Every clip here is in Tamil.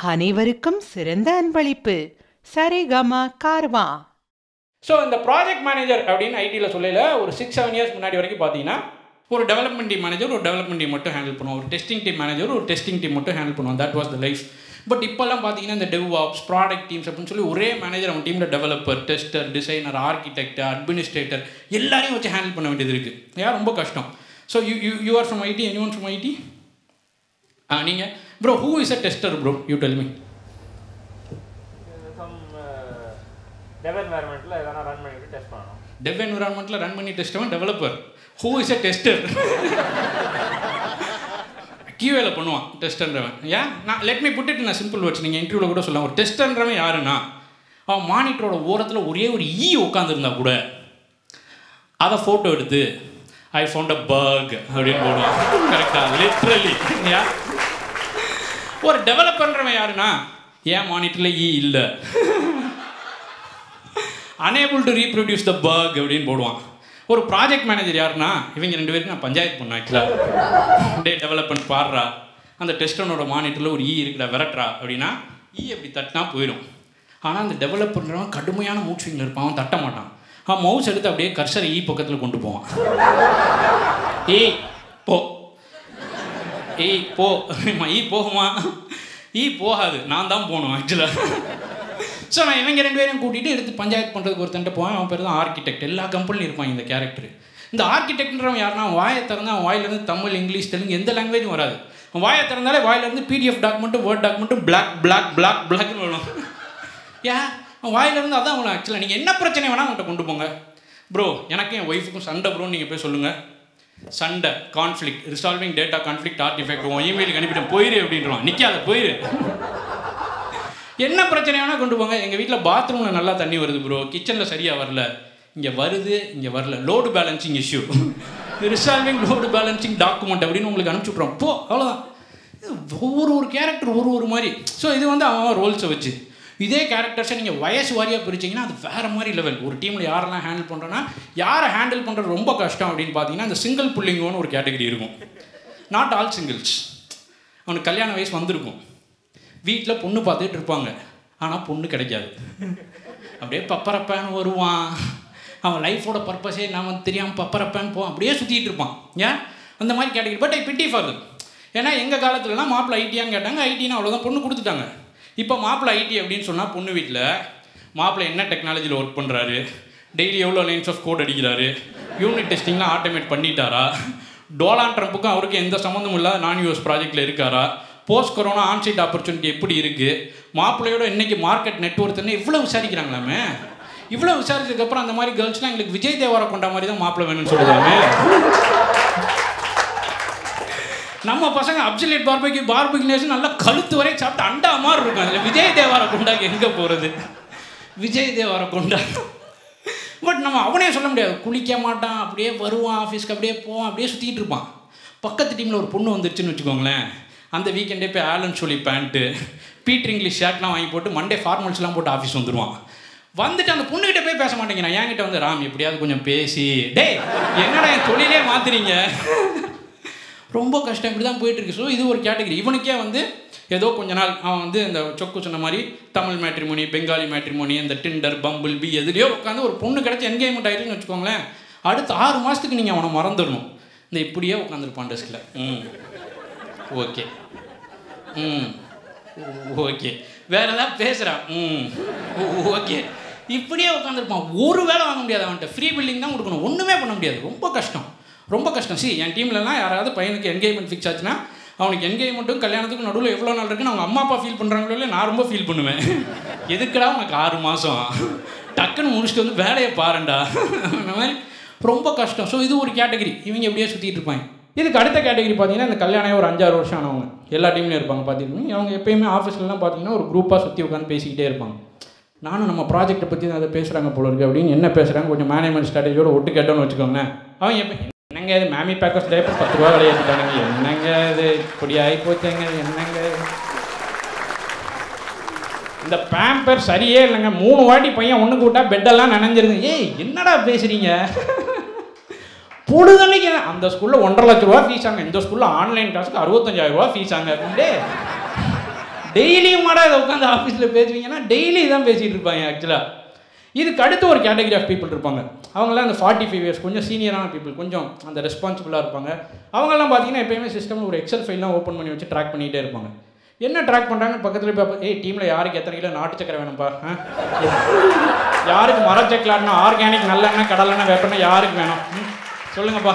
அனைவருக்கும் சிறந்த அன்பளிப்பு சரிகமா கார்வா ஸோ இந்த ப்ராஜெக்ட் மேனேஜர் அப்படின்னு ஐடியில் சொல்லல ஒரு சிக்ஸ் செவன் இயர்ஸ் முன்னாடி வரைக்கும் பார்த்தீங்கன்னா ஒரு டெவலப்மெண்ட் டீம் மேனேஜர் ஒரு டெவலப்மெண்ட் டீம் மட்டும் ஹேண்டில் பண்ணுவோம் ஒரு டெஸ்டிங் டீம் மேனேஜர் ஒரு டெஸ்டிங் டீம் மட்டும் ஹேண்டில் பண்ணுவோம் that was the life but இப்போல்லாம் பார்த்தீங்கன்னா இந்த டெவ் ஆப்ஸ் ப்ராடக்ட் டீம்ஸ் அப்படின்னு சொல்லி ஒரே மேனேஜர் அவன் டீமில் developer tester designer architect administrator எல்லாரையும் வச்சு ஹேண்டில் பண்ண வேண்டியது இருக்குது ஏன் ரொம்ப கஷ்டம் so you you you are from IT anyone from IT ah நீங்கள் bro who is a tester bro you tell me some dev என்வாயர்மெண்ட்டில் எதனா ரன் பண்ணிட்டு டெஸ்ட் பண்ணணும் டெவ் என்விரான்மெண்ட்டில் ரன் பண்ணி டெஸ்ட்டவன் developer who is a tester கியூஏல பண்ணுவான் டெஸ்டன்றவன் ஏன் நான் லெட் மீ புட் இட் நான் சிம்பிள் வேர்ட்ஸ் நீங்கள் இன்டர்வியூவில் கூட சொல்லலாம் ஒரு டெஸ்டன்றவன் யாருன்னா அவன் மானிட்டரோட ஓரத்தில் ஒரே ஒரு ஈ உட்காந்துருந்தா கூட அதை ஃபோட்டோ எடுத்து ஐ ஃபவுண்ட் அ பர்க் அப்படின்னு போடுவான் கரெக்டாக லிட்ரலி யா ஒரு டெவலப்பர்ன்றவன் யாருன்னா ஏன் மானிட்டரில் ஈ இல்லை unable to reproduce the bug அப்படின்னு போடுவான் ஒரு ப்ராஜெக்ட் மேனேஜர் யாருன்னா இவங்க ரெண்டு பேருக்கு நான் பஞ்சாயத்து பண்ணேன் ஆக்சுவலாக டே டெவலப்மெண்ட் பாடுறா அந்த டெஸ்டனோட மானிட்டரில் ஒரு ஈ இருக்குடா விரட்டுறா அப்படின்னா ஈ அப்படி தட்டினா போயிடும் ஆனால் அந்த டெவலப்பர்ன்றவன் கடுமையான மூச்சுவிங்கில் இருப்பான் அவன் தட்ட மாட்டான் அவன் மவுஸ் எடுத்து அப்படியே கர்சரை ஈ பக்கத்தில் கொண்டு போவான் ஏய் போ ஏய் போ ஈ போகுமா ஈ போகாது நான் தான் போகணும் ஆக்சுவலாக ஸோ நான் இவங்க ரெண்டு பேரையும் கூட்டிகிட்டு எடுத்து பஞ்சாயத்து பண்ணுறதுக்கு ஒருத்தன்ட்ட போவேன் அவன் பேர் தான் ஆர்கிடெக்ட் எல்லா கம்பெனிலும் இருப்பான் இந்த கேரக்டர் இந்த ஆர்கிடெக்ட்ன்றவன் யாருன்னா அவன் வாயை திறந்து அவன் வாயிலேருந்து தமிழ் இங்கிலீஷ் தெலுங்கு எந்த லாங்குவேஜும் வராது அவன் வாயை திறந்தாலே வாயிலேருந்து பிடிஎஃப் டாக்குமெண்ட்டும் வேர்ட் டாக்குமெண்ட்டும் பிளாக் பிளாக் பிளாக் பிளாக்னு வரும் ஏன் அவன் வாயிலேருந்து அதான் அவன் ஆக்சுவலாக நீங்கள் என்ன பிரச்சனை வேணால் அவன்கிட்ட கொண்டு போங்க ப்ரோ எனக்கும் என் ஒய்ஃபுக்கும் சண்டை ப்ரோன்னு நீங்கள் போய் சொல்லுங்கள் சண்டை conflict resolving data conflict artifact உன் இமெயிலுக்கு அனுப்பிட்டேன் போயிரு அப்படின்றான் நிற்காத போயிரு என்ன பிரச்சனை வேணால் கொண்டு போங்க எங்கள் வீட்டில் பாத்ரூமில் நல்லா தண்ணி வருது ப்ரோ கிச்சனில் சரியாக வரல இங்கே வருது இங்கே வரல load balancing issue resolving load balancing document அப்படின்னு உங்களுக்கு அனுப்பிச்சி விட்றோம் போ அவ்வளோதான் ஒவ்வொரு ஒரு கேரக்டர் ஒரு ஒரு மாதிரி ஸோ இது வந்து அவன் ரோல்ஸை வச்சு இதே கேரக்டர்ஸை நீங்கள் வயசு வாரியாக பிரிச்சிங்கன்னா அது வேறு மாதிரி லெவல் ஒரு டீமில் யாரெல்லாம் ஹேண்டில் பண்ணுறோன்னா யாரை ஹேண்டில் பண்ணுறது ரொம்ப கஷ்டம் அப்படின்னு பார்த்தீங்கன்னா இந்த சிங்கிள் புல்லிங்கோன்னு ஒரு கேட்டகரி இருக்கும் நாட் ஆல் சிங்கிள்ஸ் அவனுக்கு கல்யாண வயசு வந்திருக்கும் வீட்டில் பொண்ணு பார்த்துட்டு இருப்பாங்க ஆனால் பொண்ணு கிடைக்காது அப்படியே பப்பரப்பேன்னு வருவான் அவன் லைஃபோட பர்பஸே நான் தெரியாமல் பப்பரப்பேன்னு போவான் அப்படியே சுற்றிட்டு இருப்பான் ஏன் அந்த மாதிரி category but I pity for ஏன்னா எங்கள் காலத்துலலாம் மாப்பிள்ளை ஐடியான்னு கேட்டாங்க ஐடினா அவ்வளோதான் பொண்ணு கொடுத்துட்டாங்க இப்போ மாப்பிள்ளை ஐடி அப்படின்னு சொன்னால் பொண்ணு வீட்டில் மாப்பிள்ளை என்ன டெக்னாலஜியில் ஒர்க் பண்ணுறாரு டெய்லி எவ்வளோ லைன்ஸ் ஆஃப் கோட் அடிக்கிறாரு யூனிட் டெஸ்டிங்லாம் ஆட்டோமேட் பண்ணிட்டாரா டோலான் ட்ரம்ப்புக்கும் அவருக்கும் எந்த சம்மந்தமும் இல்லாத நான் யூஎஸ் ப்ராஜெக்ட்டில் இருக்காரா போஸ்ட் கொரோனா ஆன்சைட் ஆப்பர்ச்சுனிட்டி எப்படி இருக்குது மாப்பிள்ளையோட இன்னைக்கு மார்க்கெட் நெட்ஒர்க்னு இவ்வளோ விசாரிக்கிறாங்களாமே இவ்வளோ விசாரிச்சதுக்கப்புறம் அந்த மாதிரி கேர்ள்ஸ்லாம் எங்களுக்கு விஜய் தேவரை கொண்ட மாதிரி தான் மாப்பிள்ளை வேணும்னு சொல்லுதாமே நம்ம பசங்க அப்சலேட் பார்பெக்யூ பார்பெக்யூனேஷன் நல்லா கழுத்து வரை சாப்பிட்டு அண்டா மாதிரி இருக்கும் அதில் விஜய் தேவார கொண்டா எங்கே போகிறது விஜய் தேவார கொண்டா பட் நம்ம அவனே சொல்ல முடியாது குளிக்க மாட்டான் அப்படியே வருவான் ஆஃபீஸ்க்கு அப்படியே போவான் அப்படியே சுற்றிட்டு இருப்பான் பக்கத்து டீமில் ஒரு பொண்ணு வந்துருச்சுன்னு வச்சுக்கோங்களேன் அந்த வீக்கெண்டே போய் ஆலன் சொல்லி பேண்ட்டு பீட்டர் இங்கிலீஷ் ஷர்ட்லாம் வாங்கி போட்டு மண்டே ஃபார்மல்ஸ்லாம் போட்டு ஆஃபீஸ் வந்துடுவான் வந்துட்டு அந்த பொண்ணுகிட்ட போய் பேச மாட்டேங்கிறான் என்கிட்ட வந்து ராம் எப்படியாவது கொஞ்சம் பேசி டேய் என்னடா என் தொழிலே மாத்துறீங்க ரொம்ப கஷ்டம் இப்படி தான் போயிட்டுருக்கு ஸோ இது ஒரு கேட்டகரி இவனுக்கே வந்து ஏதோ கொஞ்ச நாள் அவன் வந்து இந்த சொக்கு சொன்ன மாதிரி தமிழ் மேட்ரிமோனி பெங்காலி மேட்ரிமோனி இந்த டிண்டர் பம்பிள் பி எதுலேயோ உட்காந்து ஒரு பொண்ணு கிடச்சி என்கேஜ்மெண்ட் ஆகிடுன்னு வச்சுக்கோங்களேன் அடுத்த ஆறு மாதத்துக்கு நீங்கள் அவனை மறந்துடணும் இந்த இப்படியே உட்காந்துருப்பான் டெஸ்கில் ம் ஓகே ம் ஓகே வேற ஏதாவது பேசுகிறான் ம் ஓகே இப்படியே உட்காந்துருப்பான் ஒரு வேலை வாங்க முடியாது அவன்கிட்ட ஃப்ரீ பில்டிங் தான் கொடுக்கணும் ஒன்றுமே பண்ண முடியாது ரொம்ப கஷ்டம் ரொம்ப கஷ்டம் சி என் டீம்லலாம் யாராவது பையனுக்கு என்கேஜ்மெண்ட் ஃபிக்ஸ் ஆச்சுன்னா அவனுக்கு என்கேஜ்மெண்ட்டும் கல்யாணத்துக்கும் நடுவில் எவ்வளோ நாள் இருக்குன்னு அவங்க அம்மா அப்பா ஃபீல் பண்ணுறாங்களோ இல்லை நான் ரொம்ப ஃபீல் பண்ணுவேன் எதுக்குடா உனக்கு ஆறு மாதம் டக்குன்னு முடிச்சுட்டு வந்து வேலையை பாருண்டா அந்த மாதிரி ரொம்ப கஷ்டம் ஸோ இது ஒரு கேட்டகரி இவங்க எப்படியே சுற்றிட்டு இருப்பாங்க இதுக்கு அடுத்த கேட்டகரி பார்த்தீங்கன்னா இந்த கல்யாணம் ஒரு அஞ்சாறு வருஷம் ஆனவங்க எல்லா டீம்லையும் இருப்பாங்க பார்த்துருக்கீங்க அவங்க எப்பயுமே ஆஃபீஸ்லலாம் பார்த்தீங்கன்னா ஒரு குரூப்பாக சுற்றி உட்காந்து பேசிக்கிட்டே இருப்பாங்க நானும் நம்ம ப்ராஜெக்ட்டை பற்றி தான் அதை பேசுகிறாங்க போல இருக்கு அப்படின்னு என்ன பேசுகிறாங்க கொஞ்சம் மேனேஜ்மெண்ட் ஸ்ட்ராட்டஜியோட ஒட்டு கேட்டோன்னு வச்சுக்கோங்களேன் அவன் எப்போ என்னங்க இது மேமி பேக்கர்ஸ் டைப்பர் பத்து ரூபா விளையாட்டுட்டானுங்க என்னங்க இது இப்படி ஆகி போச்சுங்க இது என்னங்க இது? இந்த பேம்பர் சரியே இல்லைங்க மூணு வாட்டி பையன் ஒன்று கூட்டா பெட்டெல்லாம் நனைஞ்சிருது ஏய் என்னடா பேசுறீங்க பொழுதன்னைக்கு அந்த ஸ்கூலில் ஒன்றரை லட்ச ரூபா ஃபீஸ் ஆங்க இந்த ஸ்கூலில் ஆன்லைன் கிளாஸுக்கு அறுபத்தஞ்சாயிரம் ரூபா ஃபீஸ் ஆங்க அப்படின்ட்டு டெய்லியும் தைரியமாடா இதை உட்காந்து ஆஃபீஸில் பேசுவீங்கன்னா டெய்லி தான் பேசிகிட்டு இருப்பாங்க ஆக்சுவலாக இதுக்கு அடுத்து ஒரு கேட்டகரி ஆஃப் பீப்புள் இருப்பாங்க அவங்களாம் அந்த ஃபார்ட்டி ஃபைவ் இயர்ஸ் கொஞ்சம் சீனியரான பீப்புள் கொஞ்சம் அந்த ரெஸ்பான்சிபிளாக இருப்பாங்க அவங்கெல்லாம் பார்த்தீங்கன்னா எப்பயுமே சிஸ்டமில் ஒரு எக்ஸல் ஃபைல்லாம் ஓப்பன் பண்ணி வச்சு ட்ராக் பண்ணிகிட்டே இருப்பாங்க என்ன ட்ராக் பண்ணுறாங்கன்னு பக்கத்தில் போய் ஏய் டீமில் யாருக்கு எத்தனை கிலோ நாட்டு சக்கரை வேணும்ப்பா ஆ? யாருக்கு மரச்சக்கலாட்னா ஆர்கானிக் நல்லெண்ணெய் கடலெண்ணெய் வேப்பெண்ணெய் யாருக்கு வேணும் ம், சொல்லுங்கப்பா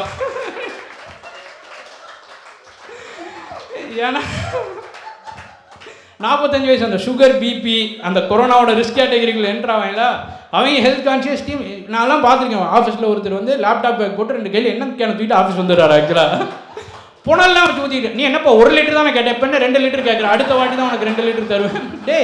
ஏன்னா நாற்பத்தஞ்சு வயசு அந்த சுகர் பிபி அந்த கொரோனாவோட ரிஸ்க் கேட்டகரிக்குள்ள என்ட்ரு ஆவாங்களா அவங்க ஹெல்த் கான்ஷியஸ் டீம் நான்லாம் பார்த்துருக்கேன் ஆஃபீஸில் ஒருத்தர் வந்து லேப்டாப் பேக் போட்டு ரெண்டு கையில் என்ன கேன தூக்கிட்டு ஆஃபீஸ் வந்துடுறாரு ஆக்சுவலாக புனல்லாம் வச்சு ஊற்றிட்டு நீ என்னப்பா ஒரு லிட்டர் தானே கேட்டேன் இப்போ என்ன ரெண்டு லிட்டர் கேட்குற அடுத்த வாட்டி தான் உனக்கு ரெண்டு லிட்டர் தருவேன் டேய்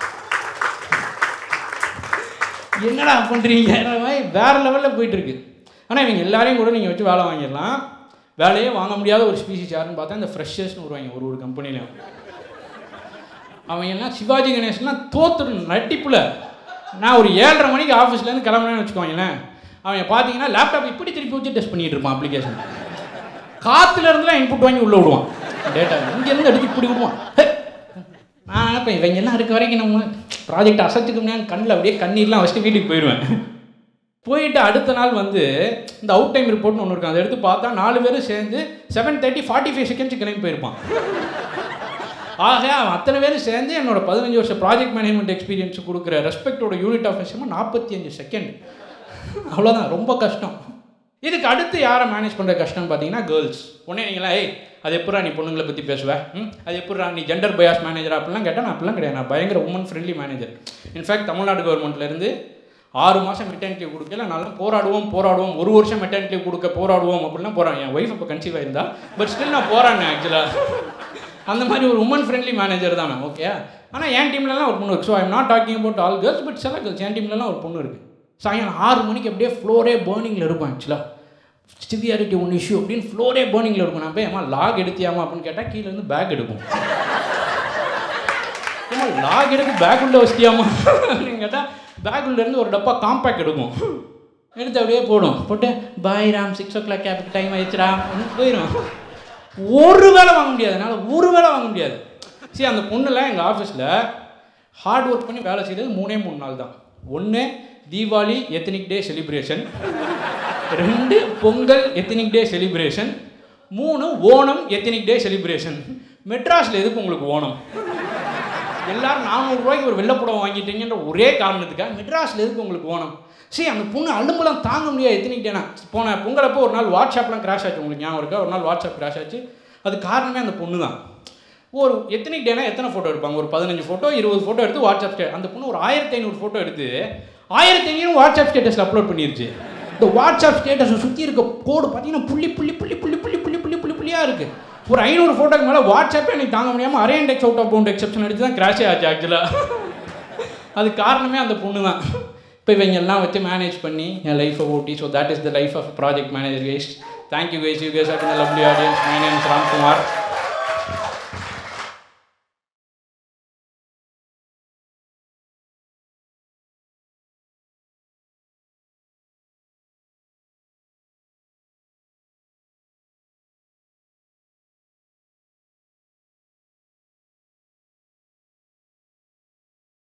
என்னடா பண்ணுறீங்க மாதிரி வேற லெவலில் போயிட்டு இருக்கு ஆனால் இவங்க எல்லாரையும் கூட நீங்கள் வச்சு வேலை வாங்கிடலாம் வேலையே வாங்க முடியாத ஒரு ஸ்பீசிஸ் யாருன்னு பார்த்தா இந்த ஃப்ரெஷர்ஸ்னு வருவாங்க ஒரு ஒரு கம்பெனிலையும் அவன் எல்லாம் சிவாஜி கணேசன்லாம் தோத்துரு நட்டிப்புல நான் ஒரு ஏழரை மணிக்கு ஆஃபீஸ்லேருந்து கிளம்புனேன்னு வச்சுக்கோங்களேன் அவன் பார்த்தீங்கன்னா லேப்டாப் இப்படி திருப்பி வச்சு டெஸ்ட் பண்ணிட்டு இருப்பான் அப்ளிகேஷன் காத்துல இருந்துலாம் இன்புட் வாங்கி உள்ளே விடுவான் டேட்டா இங்கேருந்து எடுத்து இப்படி விடுவான் ஹே! நான் நினைப்பேன் இவங்க எல்லாம் இருக்க வரைக்கும் நம்ம ப்ராஜெக்ட் அசைச்சுக்க முடியாது கண்ணில் அப்படியே கண்ணீர்லாம் வச்சுட்டு வீட்டுக்கு போயிடுவேன் போயிட்டு அடுத்த நாள் வந்து இந்த அவுட் டைம் ரிப்போர்ட்னு ஒன்று இருக்கும் அதை எடுத்து பார்த்தா நாலு பேரும் சேர்ந்து seven thirty forty five seconds கிளம்பி போயிருப்பான் ஆக அவன் அத்தனை பேரும் சேர்ந்து என்னோட பதினஞ்சு வருஷம் ப்ராஜெக்ட் மேனேஜ்மெண்ட் எக்ஸ்பீரியன்ஸ் கொடுக்குற ரெஸ்பெக்டோட யூனிட் ஆஃப் விஷயமா நாற்பத்தி அஞ்சு செகண்ட் அவ்வளோதான் ரொம்ப கஷ்டம் இதுக்கு அடுத்து யாரை மேனேஜ் பண்ணுற கஷ்டம்னு பார்த்தீங்கன்னா கேர்ள்ஸ் உடனே நீங்களா ஏய் அது எப்படா நீ பொண்ணுங்களை பற்றி பேசுவேன் ம் அது எப்படா நீ ஜெண்டர் பயாஸ் மேனேஜர் அப்படிலாம் கேட்டால் நான் அப்படிலாம் கிடையாது நான் பயங்கர woman friendly manager in fact Tamil Nadu கவர்மெண்ட்லேருந்து ஆறு மாதம் மெட்டர்னிட்டி கொடுக்கல நல்லா போராடுவோம் போராடுவோம் ஒரு வருஷம் மெட்டர்னிட்டி கொடுக்க போராடுவோம் அப்படிலாம் போகிறாங்க என் ஒய்ஃப் இப்போ கன்சீவ் ஆயிருந்தா பட் ஸ்டில் நான் போராடினேன் ஆக்சுவலாக அந்த மாதிரி ஒரு உமன் ஃப்ரெண்ட்லி மேனேஜர் தான் நான் ஓகே ஆனால் என் டீம்லலாம் ஒரு பொண்ணு இருக்கு so I'm not talking about all girls but சில கேர்ள்ஸ் என் டீம்லலாம் ஒரு பொண்ணு இருக்குது சாயங்காலம் ஆறு மணிக்கு அப்படியே ஃப்ளோரே பேர்னிங்கில் இருக்கும் ஆக்சுவலாக சிவியாரிட்டி ஒன் இஷ்யூ அப்படின்னு ஃப்ளோரே பேர்னிங்கில் இருக்கும் நான் போய் ஏமா லாக் எடுத்தியாமா அப்படின்னு கேட்டால் கீழே இருந்து பேக் எடுக்கும் ஏமா லாக் எடுத்து பேக் உள்ள வச்சிட்டியாமா அப்படின்னு கேட்டால் பேக் உள்ள இருந்து ஒரு டப்பா காம்பேக்ட் எடுக்கும் எடுத்து அப்படியே போடும் போட்டு bye Ram six o'clock கேபுக்கு டைம் ஆயிடுச்சுடா அப்படின்னு போயிடும் ஒரு வேலை வாங்க முடியாது என்னால் ஒரு வேலை வாங்க முடியாது சரி அந்த பொண்ணுலாம் எங்கள் ஆஃபீஸில் ஹார்ட் ஒர்க் பண்ணி வேலை செய்தது மூணே மூணு நாள் தான் ஒன்று தீபாவளி எத்தனிக் டே செலிப்ரேஷன் ரெண்டு பொங்கல் எத்தனிக் டே செலிப்ரேஷன் மூணு ஓணம் எத்தனிக் டே செலிப்ரேஷன் மெட்ராஸில் எதுக்கு உங்களுக்கு ஓணம் எல்லாரும் நானூறுரூவாய்க்கு ஒரு வெள்ளைப்புடவை வாங்கிட்டீங்கன்ற ஒரே காரணத்துக்காக மெட்ராஸில் எதுக்கு உங்களுக்கு ஓணம் சரி அந்த பொண்ணு அலும்பெல்லாம் தாங்க முடியாது எத்தனிக்கிட்டேனா போன பொங்கலப்போ ஒரு நாள் வாட்ஸ்அப்லாம் கிராஷ் ஆச்சு உங்களுக்கு ஞாபகம் இருக்கா ஒரு நாள் வாட்ஸ்அப் கிராஷ் ஆச்சு அது காரணமே அந்த பொண்ணு தான் ஒரு எத்தனை டேனா எத்தனை ஃபோட்டோ எடுப்பாங்க ஒரு பதினஞ்சு ஃபோட்டோ இருபது ஃபோட்டோ எடுத்து வாட்ஸ்அப் ஸ்டே அந்த பொண்ணு ஒரு ஆயிரத்தி ஐநூறு ஃபோட்டோ எடுத்து ஆயிரத்தி ஐநூறு வாட்ஸ்அப் ஸ்டேட்டஸில் அப்லோட் பண்ணிருச்சு இந்த வாட்ஸ்அப் ஸ்டேட்டஸை சுற்றி இருக்க கோடு பார்த்தீங்கன்னா புள்ளி புள்ளி புள்ளி புள்ளி புள்ளி புள்ளி புள்ளி புள்ளி புள்ளியாக இருக்குது ஒரு ஐநூறு ஃபோட்டோக்கு மேலே வாட்ஸ்அப்பே எனக்கு தாங்க முடியாமல் array index out of bound exception எடுத்து தான் கிராஷே ஆச்சு ஆக்சுவலாக அது காரணமே அந்த பொண்ணு தான் இப்போ இவங்க எல்லாம் வச்சு மேனேஜ் பண்ணி என் லைஃப்பை ஓட்டி so that is the life of project manager guys thank you guys you guys are lovely audience my name Ramkumar